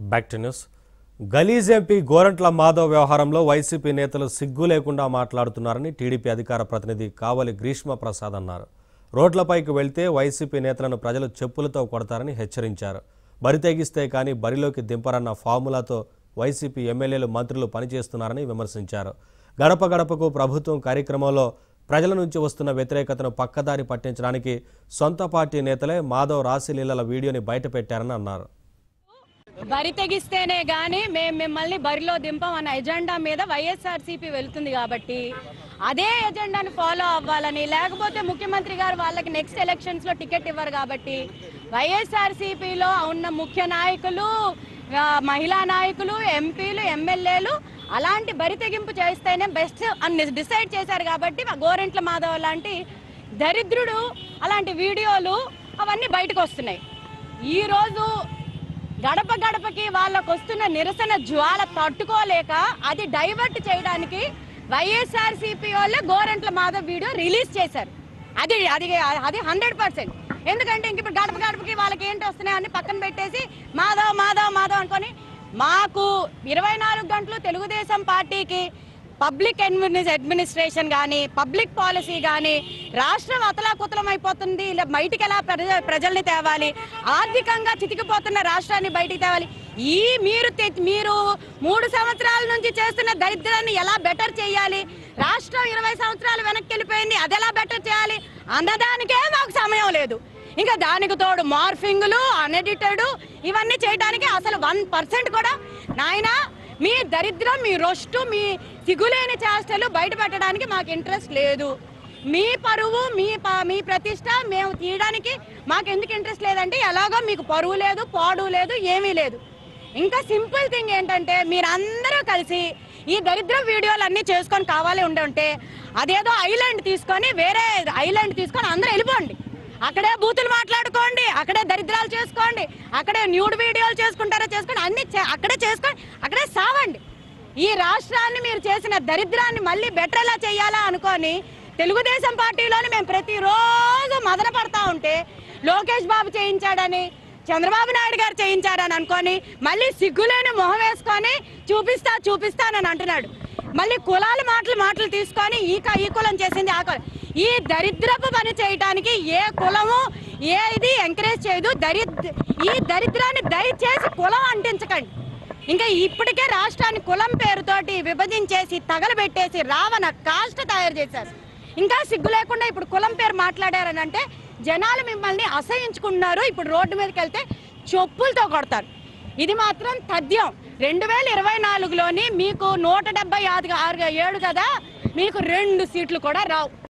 back to news గలీజ్ MP Gorantla Madhav వ్యవహారంలో వైసీపీ నేతలు సిగ్గు లేకుండా మాట్లాడుతున్నారని టీడీపీ అధికార ప్రతినిధి కావలి గ్రీష్మ ప్రసాద్ అన్నారు రోడ్లపైకి వెళ్తే వైసీపీ నేతలను ప్రజలు చెప్పులతో కొడతారని హెచ్చరించారు బరి తెగిస్తే కానీ బరిలోకి దింపరన్న ఫార్ములాతో వైసీపీ ఎమ్మెల్యేలు మంత్రులు పనిచేస్తున్నారని విమర్శించారు గడప గడపకు ప్రభుత్వం కార్యక్రమంలో ప్రజల నుంచి వస్తున్న వ్యతిరేకతను పక్కదారి పట్టించడానికి సొంత పార్టీ నేతలే మాధవ్ రాశిలీలల వీడియోని బయటపెట్టారని అన్నారు బరి తెగిస్తేనే గాని మేము మిమ్మల్ని బరిలో దింపం అన్న ఎజెండా మీద వైఎస్ఆర్సీపీ వెళ్తుంది కాబట్టి అదే ఎజెండాని ఫాలో అవ్వాలని లేకపోతే ముఖ్యమంత్రి గారు వాళ్ళకి నెక్స్ట్ ఎలక్షన్స్ లో టికెట్ ఇవ్వరు కాబట్టి వైఎస్ఆర్సీపీలో ఉన్న ముఖ్య నాయకులు ఆ, మహిళా నాయకులు ఎంపీలు ఎమ్మెల్యేలు అలాంటి బరి తెగింపు చేస్తేనే బెస్ట్ అని డిసైడ్ చేశారు కాబట్టి మా గోరెంట్ల మాధవ్ లాంటి దరిద్రుడు అలాంటి వీడియోలు అవన్నీ బయటకు వస్తున్నాయి ఈ రోజు గడప గడపకి వాళ్ళకు వస్తున్న నిరసన జ్వాల తట్టుకోలేక అది డైవర్ట్ చేయడానికి వైఎస్ఆర్ సిపి వాళ్ళే గోరంట్ల మాధవ్ వీడియో రిలీజ్ చేశారు అది అది అది హండ్రెడ్ పర్సెంట్ ఎందుకంటే ఇంక ఇప్పుడు గడప గడపకి వాళ్ళకి ఏంటి వస్తున్నాయి అని పక్కన పెట్టేసి మాధవ్ మాధవ్ మాధవ్ అనుకొని మాకు ఇరవై నాలుగు గంటలు తెలుగుదేశం పార్టీకి పబ్లిక్ అడ్మినిస్ అడ్మినిస్ట్రేషన్ కానీ పబ్లిక్ పాలసీ కానీ రాష్ట్రం అతలాకుతలం అయిపోతుంది ఇలా బయటికి ఎలా ప్రజ ప్రజల్ని తేవాలి ఆర్థికంగా చితికిపోతున్న రాష్ట్రాన్ని బయటికి తేవాలి ఈ మీరు తె- మీరు మూడు సంవత్సరాల నుంచి చేస్తున్న దరిద్రాన్ని ఎలా బెటర్ చేయాలి రాష్ట్రం ఇరవై సంవత్సరాలు వెనక్కి వెళ్ళిపోయింది అది ఎలా బెటర్ చేయాలి అన్నదానికే మాకు సమయం లేదు ఇంకా దానికి తోడు మార్ఫింగ్లు అన్ఎడిటెడ్ ఇవన్నీ చేయడానికి అసలు వన్ పర్సెంట్ కూడా నాయనా మీ దరిద్రం మీ రొస్టు మీ సిగులేని చేష్టలు బయట పెట్టడానికి మాకు ఇంట్రెస్ట్ లేదు మీ పరువు మీ ప- మీ ప్రతిష్ట మేము తీయడానికి మాకు ఎందుకు ఇంట్రెస్ట్ లేదంటే ఎలాగో మీకు పరువు లేదు పాడు లేదు ఏమీ లేదు ఇంకా సింపుల్ థింగ్ ఏంటంటే మీరందరూ కలిసి ఈ దరిద్ర వీడియోలు అన్నీ చేసుకొని కావాలి ఉండి ఉంటే అదేదో ఐలాండ్ తీసుకొని వేరే ఐలాండ్ తీసుకొని అందరూ వెళ్ళిపోండి అక్కడే బూతులు మాట్లాడుకోండి అక్కడే దరిద్రాలు చేసుకోండి అక్కడే న్యూడ్ వీడియోలు చేసుకుంటారో చేసుకోండి అన్ని చే- అక్కడే చేసుకొని అక్కడే సావండి ఈ రాష్ట్రాన్ని మీరు చేసిన దరిద్రాన్ని మళ్ళీ బెటర్ ఎలా చేయాలా అనుకొని తెలుగుదేశం పార్టీలోని మేము ప్రతిరోజు మదన పడతా ఉంటే లోకేష్ బాబు చేయించాడని చంద్రబాబు నాయుడు గారు చేయించారని అనుకొని మళ్ళీ సిగ్గులేని మొహం వేసుకొని చూపిస్తా చూపిస్తానని అంటున్నాడు మళ్ళీ కులాల మాటలు మాటలు తీసుకొని ఈ క- ఈ కులం చేసింది ఆ కులం ఈ దరిద్రపు పని చేయడానికి ఏ కులము ఏ ఇది ఎంకరేజ్ చేయదు దరిద్ర ఈ దరిద్రాన్ని దయచేసి కులం అంటించకండి ఇంకా ఇప్పటికే రాష్ట్రాన్ని కులం పేరుతోటి విభజించేసి తగలబెట్టేసి రావణ కాస్ట్ తయారు చేశారు ఇంకా సిగ్గు లేకుండా ఇప్పుడు కులం పేరు మాట్లాడారని అంటే జనాలు మిమ్మల్ని అసహించుకుంటున్నారు ఇప్పుడు రోడ్డు మీదకి వెళ్తే చెప్పులతో కొడతారు ఇది మాత్రం తథ్యం రెండు వేల ఇరవై నాలుగులోని మీకు నూట డెబ్బై ఆరు ఆరు ఏడు కదా మీకు రెండు సీట్లు కూడా రావు